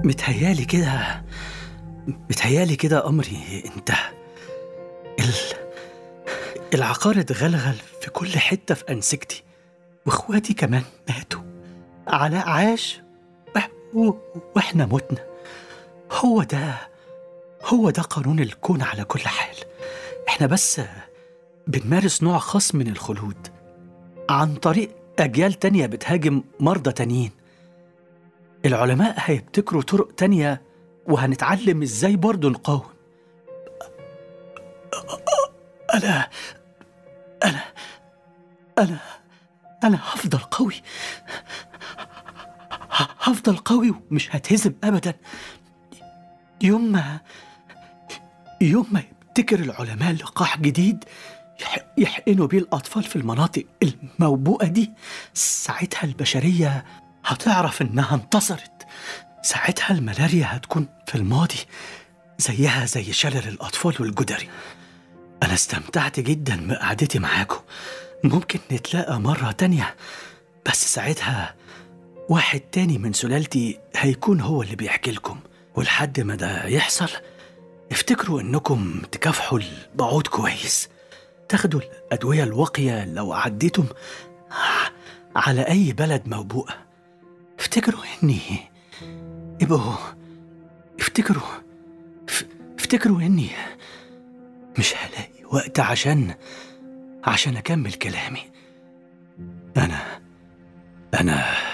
متهيالي كده متهيالي كده أمري انتهى ال... العقار اتغلغل في كل حتة في أنسجتي وإخواتي كمان ماتوا علاء عاش و... وإحنا متنا هو ده هو ده قانون الكون على كل حال إحنا بس بنمارس نوع خاص من الخلود عن طريق أجيال تانية بتهاجم مرضى تانيين العلماء هيبتكروا طرق تانية وهنتعلم ازاي برضه نقاوم أنا أنا أنا أنا هفضل قوي ه- هفضل قوي ومش هتهزم أبدا يوم ما يوم ما يبتكر العلماء لقاح جديد يح- يحقنوا بيه الأطفال في المناطق الموبوءة دي ساعتها البشرية هتعرف إنها انتصرت ساعتها الملاريا هتكون في الماضي زيها زي شلل الأطفال والجدري أنا استمتعت جدا بقعدتي معاكم ممكن نتلاقى مرة تانية بس ساعتها واحد تاني من سلالتي هيكون هو اللي بيحكي لكم ولحد ما ده يحصل افتكروا انكم تكافحوا البعوض كويس تاخدوا الأدوية الواقية لو عديتم ع- على أي بلد موبوءة افتكروا إني ابقوا افتكروا ف- افتكروا إني مش هلاقي وقت عشان عشان أكمل كلامي أنا أنا